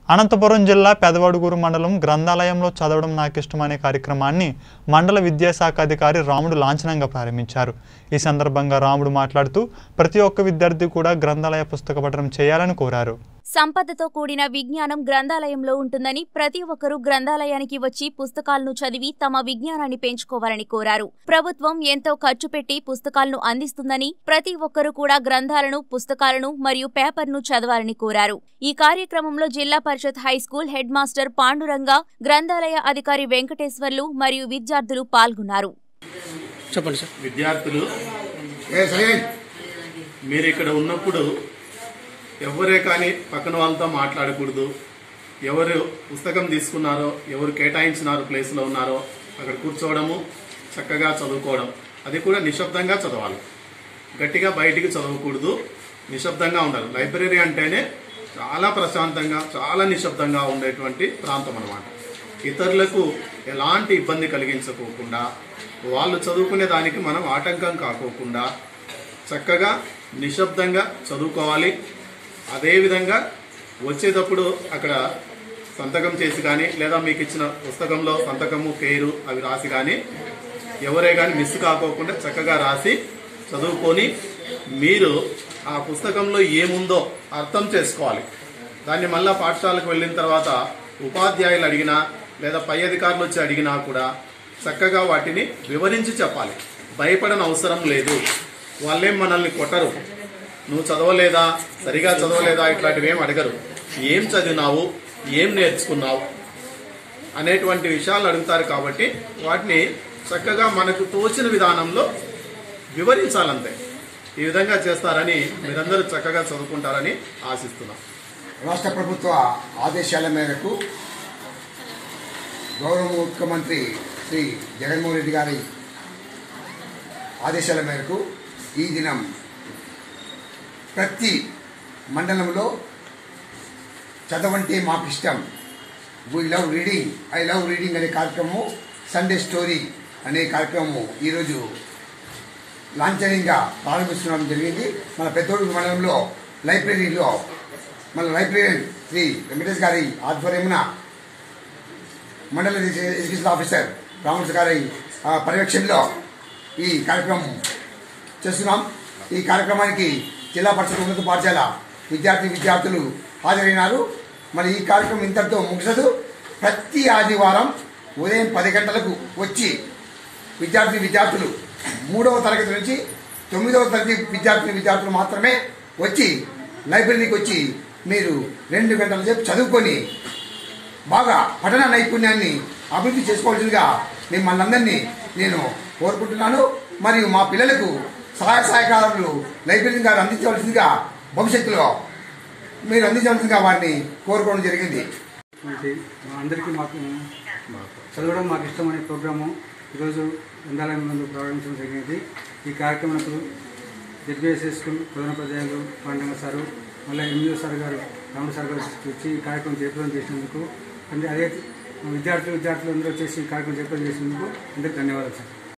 అనంతపురం జిల్లా పెదవడుగురు మండలం గ్రంథాలయంలో చదవడం నాకిష్టం అనే కార్యక్రమాన్ని మండల విద్యాశాఖ అధికారి రాముడు లాంఛనంగా ప్రారంభించారు ఈ సందర్భంగా రాముడు మాట్లాడుతూ ప్రతి ఒక్క విద్యార్థి కూడా గ్రంథాలయ పుస్తక పఠనం చేయాలని కోరారు సంపదతో కూడిన విజ్ఞానం గ్రంథాలయంలో ఉంటుందని ప్రతి ఒక్కరూ గ్రంథాలయానికి వచ్చి పుస్తకాలను చదివి తమ విజ్ఞానాన్ని పెంచుకోవాలని కోరారు ప్రభుత్వం ఎంతో ఖర్చు పెట్టి పుస్తకాలను అందిస్తుందని ప్రతి ఒక్కరూ కూడా గ్రంథాలను పుస్తకాలను మరియు పేపర్ను చదవాలని కోరారు ఈ కార్యక్రమంలో Zilla Parishad high school head master Panduranga గ్రంథాలయ అధికారి వెంకటేశ్వర్లు మరియు విద్యార్థులు పాల్గొన్నారు చెప్పండి సార్ విద్యార్థులు ఏ సైలెంట్ మీరు ఇక్కడ ఉన్నప్పుడు ఎవరే కానీ పక్కన వాళ్ళతో మాట్లాడకూడదు ఎవరు పుస్తకం తీసుకున్నారో ఎవరు కేటాయించినారో ప్లేస్లో ఉన్నారో అక్కడ కూర్చోవడము చక్కగా చదువుకోవడం అది కూడా నిశ్శబ్దంగా చదవాలి గట్టిగా బయటికి చదవకూడదు నిశ్శబ్దంగా ఉండాలి లైబ్రరీ అంటేనే చాలా ప్రశాంతంగా చాలా నిశ్శబ్దంగా ఉండేటువంటి ప్రాంతం అన్నమాట ఇతరులకు ఎలాంటి ఇబ్బంది కలిగించకోకుండా వాళ్ళు చదువుకునే దానికి మనం ఆటంకం కాకోకుండా చక్కగా నిశ్శబ్దంగా చదువుకోవాలి అదేవిధంగా వచ్చేటప్పుడు అక్కడ సంతకం చేసి కానీ లేదా మీకు ఇచ్చిన పుస్తకంలో సంతకము పేరు అవి రాసి కానీ ఎవరే కానీ మిస్ కాకోకుండా చక్కగా రాసి చదువుకొని మీరు ఆ పుస్తకంలో ఏముందో అర్థం చేసుకోవాలి దాన్ని మళ్ళా పాఠశాలకు వెళ్ళిన తర్వాత ఉపాధ్యాయులు అడిగినా లేదా పై అధికారులు వచ్చి అడిగినా కూడా చక్కగా వాటిని వివరించి చెప్పాలి భయపడని అవసరం లేదు వాళ్ళేం మనల్ని కొట్టరు నువ్వు చదవలేదా సరిగా చదవలేదా ఇట్లాంటివి ఏం అడగరు ఏం చదివినావు ఏం నేర్చుకున్నావు అనేటువంటి విషయాలు అడుగుతారు కాబట్టి వాటిని చక్కగా మనకు తోచిన విధానంలో వివరించాలంతే ఈ విధంగా చేస్తారని మీరందరూ చక్కగా చదువుకుంటారని ఆశిస్తున్నాం రాష్ట్ర ప్రభుత్వ ఆదేశాల మేరకు గౌరవ ముఖ్యమంత్రి శ్రీ జగన్మోహన్ రెడ్డి గారి ఆదేశాల మేరకు ఈ దినం ప్రతి మండలంలో చదవంటే మాకు ఇష్టం we love reading I love reading అనే కార్యక్రమం సండే స్టోరీ అనే కార్యక్రమం ఈరోజు లాంఛనంగా ప్రారంభించడం జరిగింది మన పెద్దోడు మండలంలో లైబ్రరీలో మన లైబ్రరీయన్ శ్రీ వెంకటేష్ గారి ఆధ్వర్యమున మండల ఎడ్యుకేషన్ ఆఫీసర్ రామకృష్ణ గారి ఆ, పర్యవేక్షణలో ఈ కార్యక్రమం చేస్తున్నాం ఈ కార్యక్రమానికి జిల్లా పరిషత్ ఉన్నత పాఠశాల విద్యార్థి విద్యార్థులు హాజరైనారు మరి ఈ కార్యక్రమం ఇంతటితో ముగిసదు ప్రతి ఆదివారం ఉదయం పది గంటలకు వచ్చి విద్యార్థి విద్యార్థులు మూడవ తరగతి నుంచి తొమ్మిదవ తరగతి విద్యార్థి విద్యార్థులు మాత్రమే వచ్చి లైబ్రరీకి వచ్చి మీరు రెండు గంటల సేపు చదువుకొని బాగా పఠన నైపుణ్యాన్ని అభివృద్ధి చేసుకోవాల్సిందిగా మిమ్మల్ని అందరినీ నేను కోరుకుంటున్నాను మరియు మా పిల్లలకు సహాయ సహకారాలు లైబ్రరీ గారు అందించవలసిందిగా భవిష్యత్తులో మీరు అందించవలసిందిగా వారిని కోరుకోవడం జరిగింది మనకి మా అందరికీ మాకు చదవడం మాకు ఇష్టం అనే ప్రోగ్రాము ఈరోజు గ్రంథాలయం నందు ప్రారంభించడం జరిగింది ఈ కార్యక్రమంకు జడ్బిఎస్ఎస్ స్కూల్ ప్రధానోపాధ్యాయులు పాండవ సారు మళ్ళీ ఎనిమిదో సార్ గారు రాముడు సార్ గారు వచ్చి ఈ కార్యక్రమం చేపడం చేసినందుకు అంటే అదే విద్యార్థులు విద్యార్థులు అందరూ వచ్చేసి ఈ కార్యక్రమం చేపడం చేసినందుకు అందరికీ ధన్యవాదాలు సార్